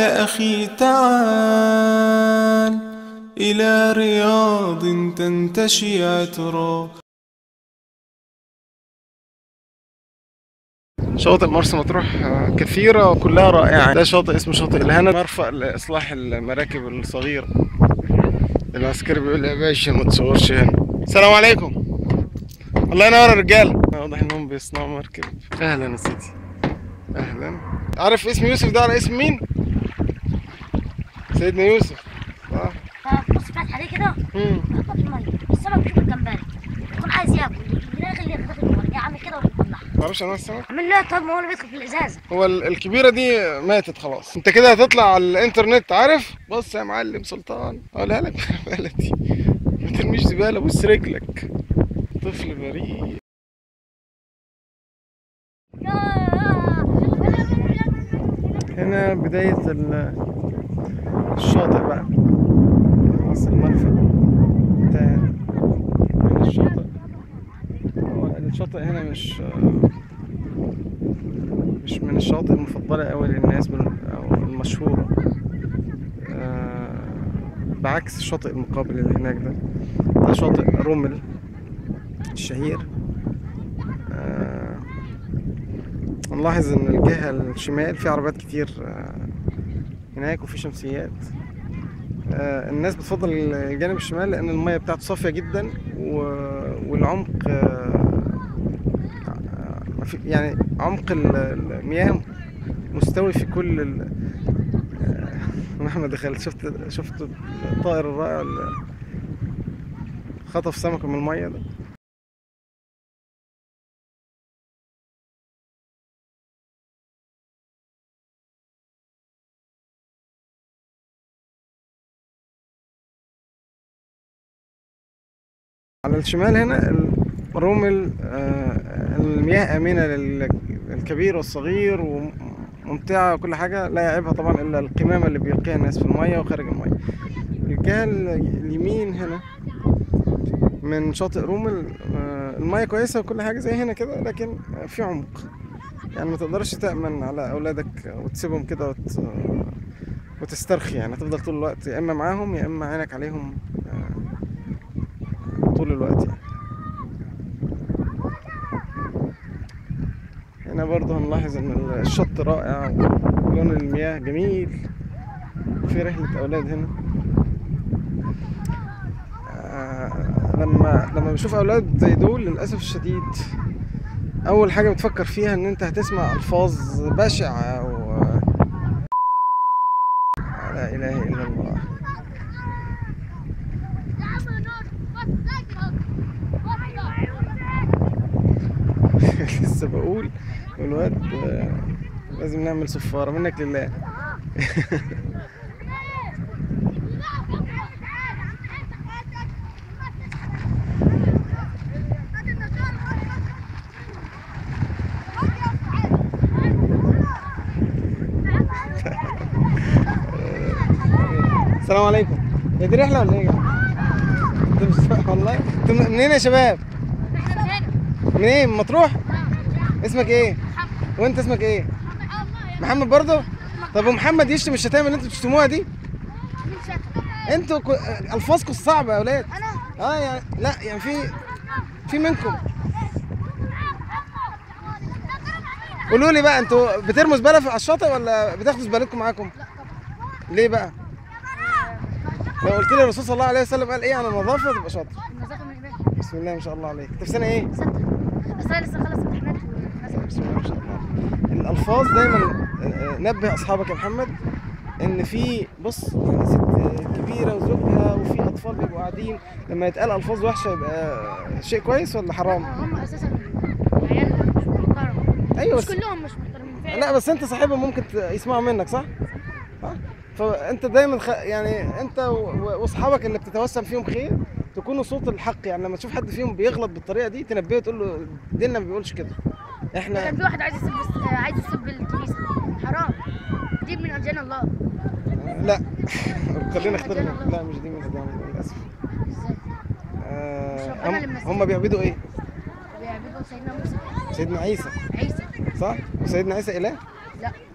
أخي تعال إلى رياض تنتشي عطرا شواطئ مرسى مطروح آه، كثيرة وكلها رائعة ده شاطئ اسمه شاطئ الهنا مرفأ لإصلاح المراكب الصغيرة العسكري بيقول لي يا باشا ما تصورش هنا السلام عليكم الله ينور يا رجالة واضح انهم بيصنعوا مركب اهلا يا سيدي اهلا عارف اسم يوسف ده على اسم مين؟ سيدنا يوسف صح بص فتحة دي كده مم. حطها في المية السمك بيشوف الجمبري يكون عايز ياكل يلاقي اللي ياخدها في المية يعمل كده ويطلعها معرفش انواع السمك عامل له طب ما هو اللي بيدخل في الازازة هو ال- الكبيرة دي ماتت خلاص انت كده هتطلع على الانترنت عارف بص يا معلم سلطان اقولها لك بلدي ما ترميش زبالة بص رجلك طفل بريء هنا بداية ال- الشاطئ بقى خلاص المرفأ بتاع من الشاطئ هو الشاطئ هنا مش مش من الشواطئ المفضلة أوي للناس بال- أو المشهورة آه، بعكس الشاطئ المقابل اللي هناك ده ده شاطئ رمل الشهير آه، نلاحظ إن الجهة الشمال في عربيات كتير آه، هناك وفي شمسيات آه، الناس بتفضل الجانب الشمال لأن المية بتاعته صافية جدا و- والعمق آه، ما في- يعني عمق ال- المياه مستوي في كل ال... آه، محمد دخلت شفت شفت الطائر الرائع اللي خطف سمكة من المية ده على الشمال هنا الرمل آه، المياه آمنة لل- للكبير والصغير وممتعة وكل حاجة لا يعيبها طبعا إلا القمامة اللي بيلقيها الناس في المية وخارج المية الجهة ال- اليمين هنا من شاطئ رومل آه، المية كويسة وكل حاجة زي هنا كده لكن في عمق يعني ما تقدرش تأمن على أولادك وتسيبهم كده وت... وتسترخي يعني هتفضل طول الوقت يا إما معاهم يا إما عينك عليهم آه، طول الوقت يعني. هنا برضه هنلاحظ ان الشط رائع ولون المياه جميل في رحلة أولاد هنا آه، لما لما بشوف أولاد زي دول للأسف الشديد أول حاجة بتفكر فيها إن أنت هتسمع ألفاظ بشعة و لا إله إلا الله لسه بقول والواد آه، لازم نعمل صفارة منك لله السلام عليكم هي دي رحلة ولا ايه يا جماعة؟ انتوا مش- والله انتوا منين يا شباب؟ منين؟ من مطروح؟ اسمك ايه؟ وانت اسمك ايه؟ محمد برضه؟ طب ومحمد يشتم الشتائم اللي انتوا بتشتموها دي؟ انتوا كو... الفاظكم صعبة يا اولاد اه يعني لا يعني في في منكم قولوا لي بقى انتوا بترموا زبالة في- على الشاطئ ولا بتاخدوا زبالتكم معاكم؟ ليه بقى؟ لو قلت لي الرسول صلى الله عليه وسلم قال ايه عن النظافة تبقى شاطر المسافة من هناك بسم الله ما شاء الله عليك انت في سنة ايه؟ ستة بس انا لسه خلص امتحانات بسم الله ما شاء الله الالفاظ دايما آه، نبه اصحابك يا محمد ان في بص يعني ست كبيره وزوجها وفي اطفال بيبقوا قاعدين لما يتقال الفاظ وحشه يبقى شيء كويس ولا حرام هم اساسا عيال مش محترمة ايوه مش بس كلهم مش محترمين فعلا لا بس انت صاحبهم ممكن ت- يسمعوا منك صح صح فانت دايما خ... يعني انت و- و- واصحابك اللي بتتوسم فيهم خير تكونوا صوت الحق يعني لما تشوف حد فيهم بيغلط بالطريقه دي تنبهه تقول له ديننا ما بيقولش كده احنا كان في واحد عايز يسب آه، عايز يسب الكنيسة حرام دي من أرجان الله لا خلينا نختار لا مش دي من الدم للاسف ازاي؟ آه، ربنا اللي هم, مسك. هم بيعبدوا ايه بيعبدوا سيدنا موسى سيدنا عيسى عيسى صح وسيدنا عيسى اله لا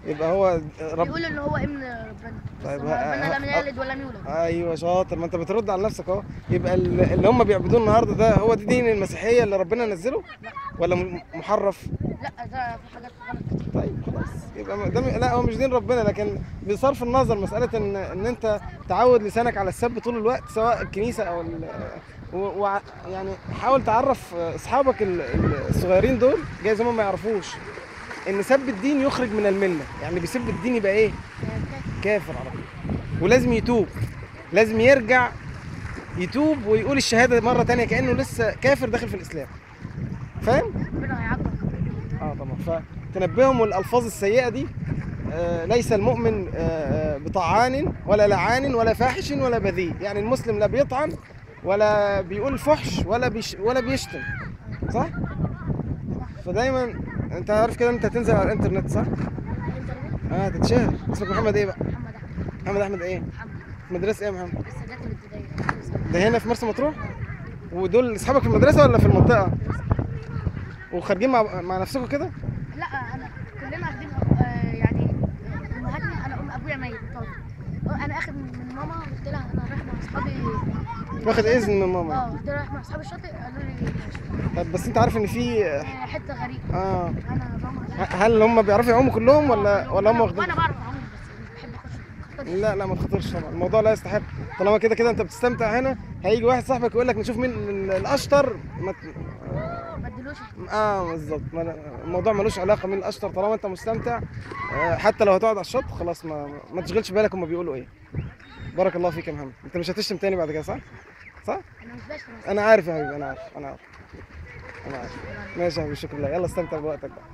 يبقى هو رب بيقول ان هو ابن ربنا طيب، طيب ها- ربنا ها- لم يلد ولم يولد ايوه شاطر ما انت بترد على نفسك اهو يبقى ال- اللي هم بيعبدوه النهارده ده هو دي دين المسيحيه اللي ربنا نزله ولا م- محرف لا ده في حاجات غلط طيب خلاص يبقى ده م- لا هو مش دين ربنا لكن بصرف النظر مساله ان ان انت تعود لسانك على السب طول الوقت سواء الكنيسه او ال و و يعني حاول تعرف اصحابك ال- ال- الصغيرين دول جايز هم ما يعرفوش ان سب الدين يخرج من المله يعني اللي بيسب الدين يبقى ايه كافر على طول ولازم يتوب لازم يرجع يتوب ويقول الشهاده مره تانية كانه لسه كافر داخل في الاسلام فاهم ربنا هيعاقبه اه طبعا فتنبههم الالفاظ السيئه دي آه ليس المؤمن آه آه، بطعان ولا لعان ولا فاحش ولا بذيء يعني المسلم لا بيطعن ولا بيقول فحش ولا بيش ولا بيشتم صح فدايما انت عارف كده انت هتنزل على الانترنت صح اه تتشهر اسمك محمد ايه بقى محمد احمد محمد احمد ايه محمد مدرسه ايه يا محمد السادات الابتدائيه ده هنا في مرسى مطروح ودول اصحابك في المدرسه ولا في المنطقه وخارجين مع مع نفسكم كده لا انا كلنا واخدين آه، يعني امهاتنا انا ام ابويا ميت متوفي انا اخد من ماما قلت لها انا رايح مع اصحابي واخد اذن من ماما اه قلت لها رايح مع اصحابي الشاطئ قالوا لي ماشي. طب بس انت عارف ان في آه، حته غريبه اه انا ماما ه- هل هم بيعرفوا يعوموا كلهم ولا ولا هم واخدين وانا بعرف اعوم بس مش بحب اخش لا لا ما تخاطرش طبعا الموضوع لا يستحق طالما كده كده انت بتستمتع هنا هيجي واحد صاحبك يقول لك نشوف مين ال- الاشطر ما ت... ما ادلوش اه بالظبط ما- الموضوع ملوش علاقه مين الاشطر طالما انت مستمتع آه حتى لو هتقعد على الشط خلاص ما ما تشغلش بالك هم بيقولوا ايه بارك الله فيك يا محمد انت مش هتشتم تاني بعد كده صح صح انا مش بشتم بس انا عارف يا حبيبي انا عارف انا عارف انا عارف ماشي يا حبيبي شكرا لله يلا استمتع بوقتك بقى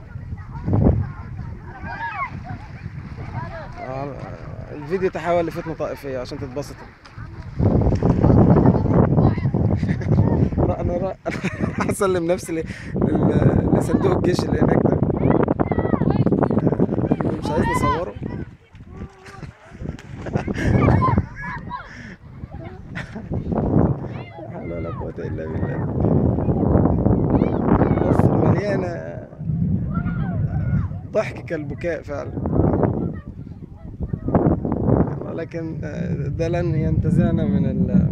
آه، الفيديو تحول لفتنة طائفية عشان تتبسطوا را- انا را- أنا هسلم نفسي ل- لل- لصندوق الجيش اللي هناك ده آه، مش عايز نصوره لا حول ولا قوة إلا بالله مصر مليانة ضحك كالبكاء فعلا ولكن آه، ده لن ينتزعنا من ال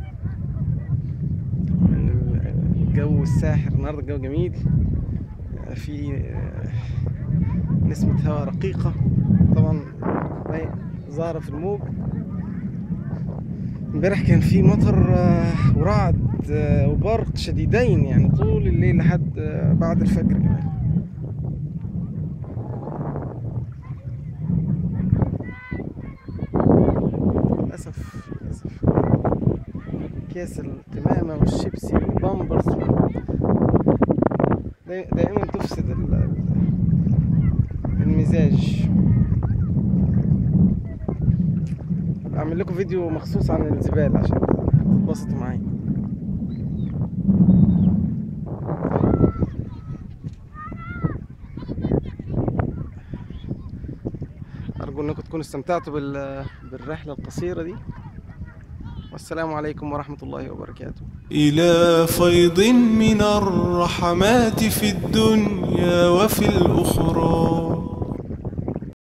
من ال- الجو الساحر النهارده الجو جميل آه، في آه، نسمة هواء رقيقة طبعا هي ظاهرة في الموج امبارح كان في مطر آه، ورعد آه، وبرق شديدين يعني طول الليل لحد آه، بعد الفجر كمان للأسف للأسف أكياس القمامة والشيبسي والبامبرز داي- دائما تفسد ال- ال- المزاج أعمل لكم فيديو مخصوص عن الزبالة عشان تتبسطوا معايا أرجو أنكم تكونوا استمتعتوا بال- بالرحلة القصيرة دي والسلام عليكم ورحمة الله وبركاته إلى فيض من الرحمات في الدنيا وفي الأخرى